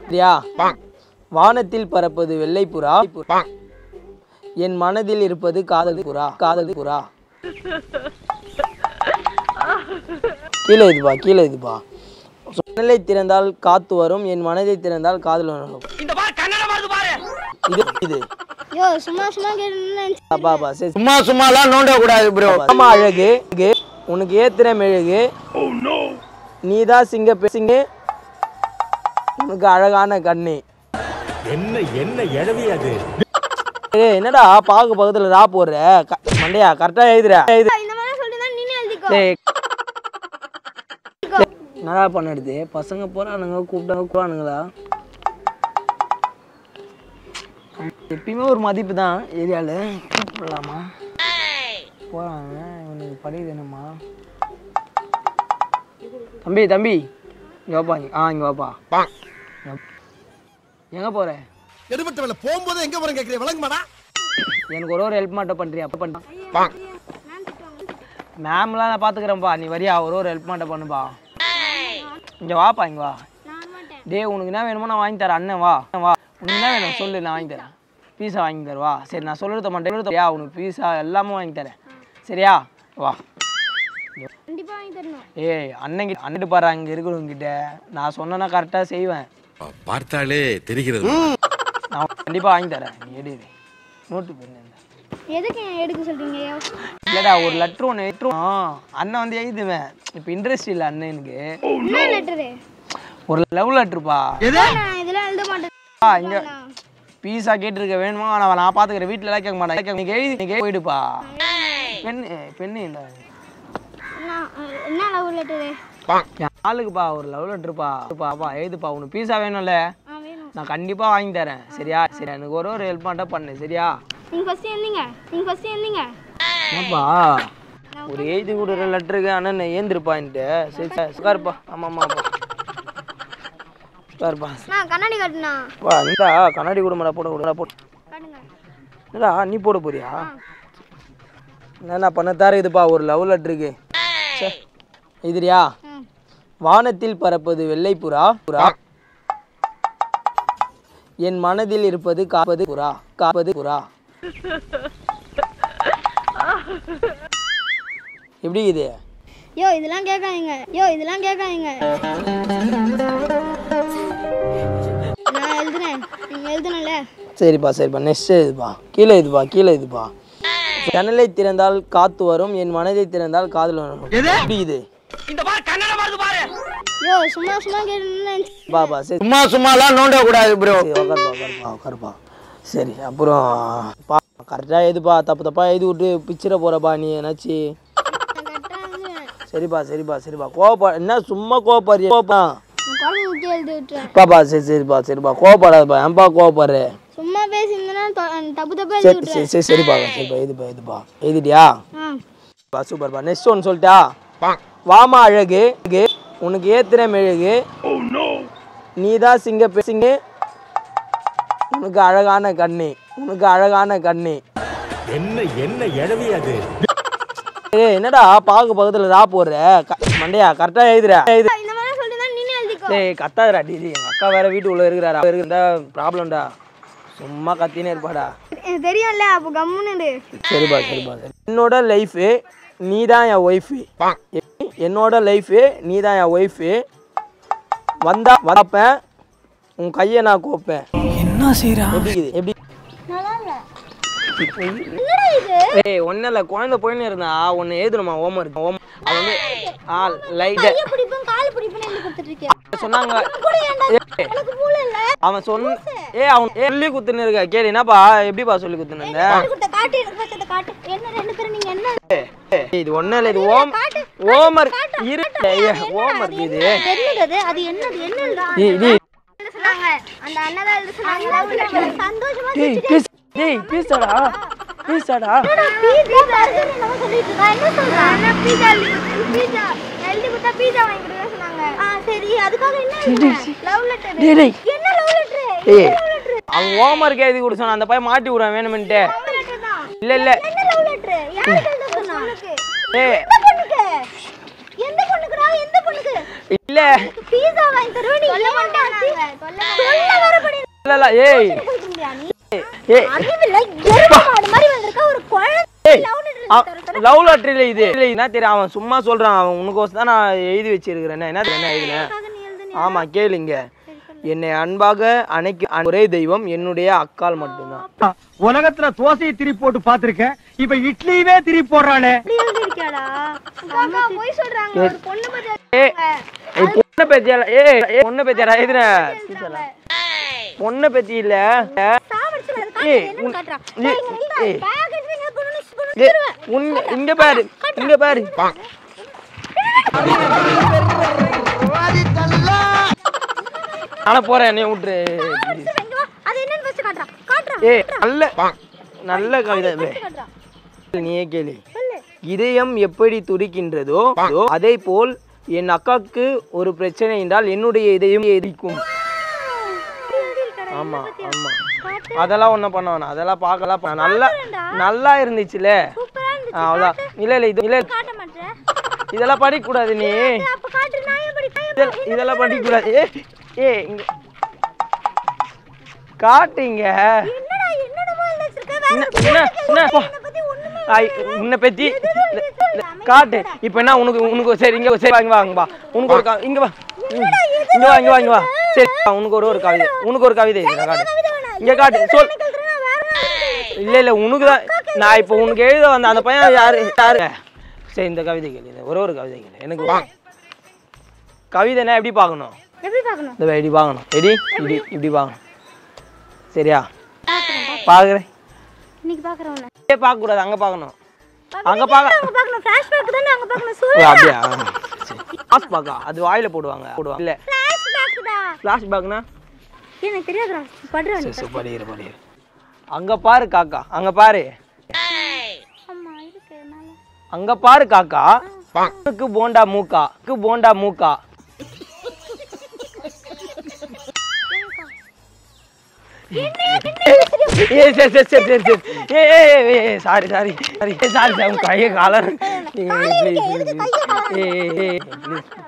சரியா வானத்தில் பறப்பது வெள்ளை புறா என் மனதில் இருப்பது காதல் புறா காதல் புறா கீழே இதுப்பா கீழே இதுப்பா ஜன்னலை திறந்தால் காத்து வரும் என் மனதை திறந்தால் காதல் வரும் இது இது யோ சும்மா சும்மா கேட்டு அப்பா அப்பா சரி சும்மா சும்மாலாம் நோண்ட கூடாது ப்ரோ ஆமா அழகு அழகு. உனக்கு ஏத்துற மெழுகு நீதான் சிங்க சிங்க உனக்கு அழகான கண்ணு என்ன என்ன எழவி அது ஏய் என்னடா பாக்கு பக்கத்துல ரா போடுற க- மண்டையா கரெக்டா எழுதுற எழுது இந்த மாதிரி சொல்லிட்டு தான் நீனே எழுதிக்கோ டேய். என்னடா பண்ணுறது பசங்க போறானுங்க கூப்பிட்டாங்க கூப்பிடானுங்களா எப்பயுமே ஒரு மதிப்பு தான் ஏரியாவில் கூப்பிடலாமா போகிறாங்க இவனுக்கு படிக்குது என்னம்மா தம்பி தம்பி இங்கே வாப்பா இங்க- ஆ இங்கே வாப்பா எங்கே போகிற எடுபட்ட வேலை போகும்போது எங்க போறேன் கேக்குறீங்க விளங்குமாடா எனக்கு ஒரு ஒரு ஹெல்ப் மட்டும் பண்ணுறியா அப்போ பண்ண மேம்லாம் நான் பார்த்துக்கிறேன்ப்பா நீ வரியா ஒரு ஒரு ஹெல்ப் மட்டும் பண்ணுப்பா இங்கே வாப்பா இங்கே வா நான் மாட்டேன் டேய் உனக்கு என்ன வேணுமோ நான் வாங்கி தரேன் அண்ணன் வா வா உனக்கு என்ன வேணும் சொல்லு நான் வாங்கி தரேன் பீஸா வாங்கி தருவா சரி நான் சொல்கிறத மட்டும் சரியா உனக்கு பீஸா எல்லாமே வாங்கி தரேன் சரியா வா கண்டிப்பா வாங்கி தரணும் ஏய் அண்ணன் அண்ணன் பாரு அங்கே இருக்கிறவங்கிட்ட நான் சொன்னேன்னா கரெக்டாக செய்வேன் பார்த்தாலே தெரிகிறது நான் கண்டிப்பாக வாங்கி தரேன் நீ எடு இது. நோட்டு பண்ணு எதுக்கு ஏன் எடுக்க சொல்றீங்க இல்லைடா ஒரு லெட்ரு ஒன்று லெட்ரு அண்ணன் வந்து எழுதுவேன் இப்போ இன்ட்ரெஸ்ட் இல்லை அண்ணனுக்கு என்ன லெட்டரு ஒரு லவ் லெட்ருப்பா நான் இதெல்லாம் எழுத மாட்டேன் ஆ இங்கே பீஸா கேட்டிருக்க வேணுமா நான் நான் பார்த்துக்கிறேன் வீட்டில் எல்லாம் கேட்க மாட்டேன் கேட்க- நீ எழுதி நீ கேட்டு போயிடுப்பா பெண்ணு பெண்ணு இல்லை நான் என்ன லவ் லெட்டரு என் ஆளுக்குப்பா ஒரு லவ் லெட்டருப்பா பாப்பா எழுதுப்பா உனக்கு பீஸா வேணும்ல ஆ வேணும் நான் கண்டிப்பாக வாங்கி தரேன் சரியா சரி எனக்கு ஒரு ஒரு ஹெல்ப் மட்டும் பண்ணு சரியா நீங்க ஃபர்ஸ்ட் எழுதிங்க நீங்க ஃபர்ஸ்ட் எழுதிங்க என்னப்பா ஒரு எழுதி கொடுக்குற லெட்டருக்கு அண்ணன் ஏந்திருப்பான்ட்டு சரி சரி உட்காருப்பா ஆமாம் ஆமாப்பா உட்காருப்பா நான் கண்ணாடி காட்டுனா வா இந்தா கண்ணாடி கொடுமாடா போட கொடுடா போட்டு காட்டுங்க என்னடா நீ போட போறியா என்ன பண்ண தார இதுப்பா ஒரு லவ் லெட்டருக்கு இதுரியா ம் வானத்தில் பறப்பது வெள்ளை புறா புறா என் மனதில் இருப்பது காப்பது புறா காப்பது புறா எப்படி இது யோ இதெல்லாம் கேட்காதீங்க யோ இதெல்லாம் கேட்காதீங்க நான் எழுதுனேன் நீங்க எழுதணும்ல சரிப்பா சரிப்பா நெக்ஸ்ட் இதுப்பா கீழே இதுப்பா கீழே இதுப்பா ஜன்னலை திறந்தால் காத்து வரும் என் மனதை திறந்தால் காதல் வரும் எப்படி இது யோ சும்மா சும்மா கேட்டு பாப்பா சரி சும்மா சும்மாலாம் நோண்ட கூடாது ப்ரோ சரி, உக்காருப்பா உக்காருப்பா உக்காருப்பா சரி அப்புறம் பா கரெக்டாக எழுதுப்பா தப்பு தப்பா எழுதி விட்டு பிச்சிட போறப்பா நீ என்னாச்சு சரிப்பா சரிப்பா சரிப்பா கோவப்பா என்ன சும்மா கோவப்படுறிய கோப்பா குழம்பு ஊற்றி எழுதி விட்டுறேன் பாப்பா சரி சரிப்பா சரிப்பா கோவப்படாதப்பா ஏன்பா கோவப்படுற சும்மா பேசியிருந்தேன்னா தொ- தப்பு தப்பா எழுதி சரி விட்டுறேன் சரி சரி சரிப்பா சரிப்பா இதுப்பா இதுப்பா எழுதிட்டியா ஆ பா சூப்பர்ப்பா நெக்ஸ்ட் ஒன்று சொல்லிட்டா வாமா அழகு அழகு. உனக்கு ஏத்துற மெழுகு நீதான் சிங்க சிங்க உனக்கு அழகான கண்ணு உனக்கு அழகான கண்ணு என்ன என்ன எழவி அது ஏய் என்னடா பாக்கு பக்கத்துல ரா போடுற க- மண்டையா கரெக்டா எழுதுற எழுது இந்த மாதிரி சொல்லிட்டு தான் நீனே எழுதிக்கோ டேய் கத்தாதடா டிடி எங்க அக்கா வேற வீட்டுக்குள்ள இருக்கிறாரா அவ இருந்தா ப்ராப்ளம்டா சும்மா கத்தினே இருப்பாடா எனக்கு தெரியும்ல அப்போ கம்முன்னு இரு. சரிப்பா சரிப்பா சரி என்னோட லைஃபு நீ தான் என் ஒய்ஃபு என்னோட லைஃபு நீ தான் என் ஒய்ஃபு வந்தா வந்தப்பேன் உன் கையை நான் கோப்பேன் என்ன செய்யறா எப்படி இது? எப்படி நல்லா இல்ல என்னடா இது ஏய் ஒன்றும் இல்லை குழந்தை போயின்னு இருந்தா ஒன்று எழுதணுமா ஹோம் ஒர்க் ஹோம் அது வந்து ஆ லைட்டு கையை பிடிப்பேன் கால் பிடிப்பேன் எழுதி கொடுத்துட்டு இருக்கேன் சொன்னாங்க கூட ஏன்டா எனக்கு மூளை இல்ல அவன் சொன்ன ஏ அவன் ஏ, சொல்லி குத்துன்னு இருக்க கேளு என்னப்பா எப்படிப்பா சொல்லி குத்துன்னு இருந்த காட்டு கொடுத்த காட்டு எனக்கு first அதை காட்டு என்ன ரெண்டு பேரும் நீங்க என்ன ஏய், இது ஒன்றும் இல்லை இது ஓம் ஓம் ஒர்க் இரு ஓம் ஒர்க் இது தெரியுது அது அது என்னது என்ன எழுதுறான் ஏய், இது என்ன சொன்னாங்க அந்த அண்ணன் தான் எழுத சொன்னாங்க சந்தோஷமா டேய் பீஸ் டேய் பீஸாடா பீஸாடா பீஸா பர்கர் என்னமோ சொல்லிட்டு இருக்கா என்ன சொல்றா அண்ணா பீஸா பீஸா எழுதி கொடுத்தா பீஸா வாங்கி கொடுக்க சொன்னாங்க ஆ சரி அதுக்காக என்ன லவ் லெட்டர் டேய் டேய் என்ன லவ் லெட்டர் ஏய் அவன் ஹோம் ஒர்க் எழுதி கொடுத்தான் அந்த பையன் மாட்டி விடுறான் வேணுமென்ட்டு லவ் லெட்டர் தான் இல்ல இல்ல என்ன லவ் லெட்டர் யாருக்கு எழுத சொன்னா ஏய் எந்த பொண்ணுக்கு எந்த பொண்ணுக்குடா எந்த பொண்ணுக்கு இல்ல இல்ல பீஸா வாங்கி தருவேன் நீ சொல்ல மாட்டேன் சொல்ல வரப்படி இல்ல இல்ல ஏய் ஏய் அறிவில்ல எருமை மாடு மாதிரி வந்திருக்க ஒரு குழந்தை ஏய் லவ் லெட்டர் லவ் லெட்டர் இல்ல இது இல்ல என்ன தெரியும் அவன் சும்மா சொல்றான் அவன் உனக்கு தான் நான் எழுதி வச்சிருக்கிறேன் என்ன என்ன எழுதினேன் நீ எழுது ஆமா கேளுங்க என்னை அன்பாக அணைக்க ஒரே தெய்வம் என்னுடைய அக்கால் மட்டும்தான் உலகத்துல தோசையை திருப்பி போட்டு பாத்திருக்கேன் இப்ப இட்லியவே திருப்பி போடுறானே இப்படி எழுதி இருக்கியாடா அக்கா போய் சொல்றாங்க ஒரு பொண்ணு பத்தி ஏ ஏய் பொண்ணை பத்தியால ஏ ஏய் பொண்ணை பத்தியாடா எழுதுன பொண்ணை பத்தி இல்ல சாவடிச்சு அது ஏய், காட்டு உன்- என்னன்னு காட்டுறான் ஏய், ஏய், இங்க நில்றா. ஏய். பேக் எடுத்து இங்க கொண்டு வந்து கொண்டு ஏய், உன் இங்க பாரு இங்க பாரு நானே போறேன் என்னைய விட்டுரு வந்து இங்க வா. அது என்னன்னு first காட்டுறான் காட்டுறான் ஏ நல்ல நல்ல கவிதை வே. காட்டுறான் நீயே கேளு சொல்லு இதயம் எப்படி துடிக்கின்றதோ அதே போல் என் அக்காவுக்கு ஒரு பிரச்சனை என்றால் என்னுடைய இதயம் எரிக்கும் இப்படி எழுதி இருக்காடா ஆமா ஆமா காட்டு அதெல்லாம் ஒண்ணும் பண்ண வேணாம் அதெல்லாம் பார்க்கலாம் பா- நல்லா நல்லா இருந்துச்சுல சூப்பரா இருந்துச்சு அவ்வளோதான் இல்ல இல்ல இது இல்ல காட்ட மாட்டேன் இதெல்லாம் படிக்க கூடாது நீ அப்ப காட்டு நான் எப்படி இதெல்லாம் இதெல்லாம் படிக்க கூடாது ஏ ஏ இங்க காட்டுங்க என்னடா என்னடா எழுதி வச்சிருக்க என்ன என்ன என்ன போ. வேற பத்தி ஒண்ணுமே ஐ, உன்னை பத்தி இல்ல, இல்ல, காட்டு இப்ப என்ன உனக்கு உனக்கு சரி இங்க சரி வாங்க வாங்க வா உனக்கு ஒரு கவி- இங்க வா ம். இங்க வா இங்க வா இங்க வா சரி வா, உனக்கு ஒரு ஒரு கவிதை உனக்கு ஒரு கவிதை இதுல காட்டு இங்க காட்டு சொல் இல்ல இல்ல உனக்கு தான் நான் இப்போ உனக்கு எழுத வந்த அந்த பையன் யாரு யாரு சரி இந்த கவிதை கேளு இது ஒரே ஒரு கவிதை கேளு எனக்கு வா- கவிதைனா எப்படி பார்க்கணும் எப்படி பார்க்கணும் இந்த இப்படி பார்க்கணும் எடி இப்படி இப்படி பார்க்கணும் சரியா பார்க்குறேன் இன்னைக்கு பாக்குறேன் உன்னை ஏ பார்க்க கூடாது அங்க பார்க்கணும் அங்க பார்க்க அங்க பார்க்கணும் ஃபிளாஷ்பேக் தானே அங்க பார்க்கணும் ஓ, சொல்லு அப்படியா ஃபிளாஷ் பேக்கா அது வாயில போடுவாங்க போடுவாங்க இல்ல ஃபிளாஷ்பேக்டா ஃபிளாஷ் பேக்னா எனக்கு தெரியாதுடா படுறேன் சரி சரி படிக்கிற படிக்கிற அங்க பாரு காக்கா அங்க பாரு ஆமா இருக்கு என்னால அங்க பாரு காக்கா உனக்கு போண்டா மூக்கா உனக்கு போண்டா மூக்கா ஏ சரி சரி சரி சரி சரி ஏ ஏ ஏ sorry sorry sorry sorry sorry உன் கையை காலர் ஏ ப்ளீஸ் ப்ளீஸ் ஏ ஏ ப்ளீஸ்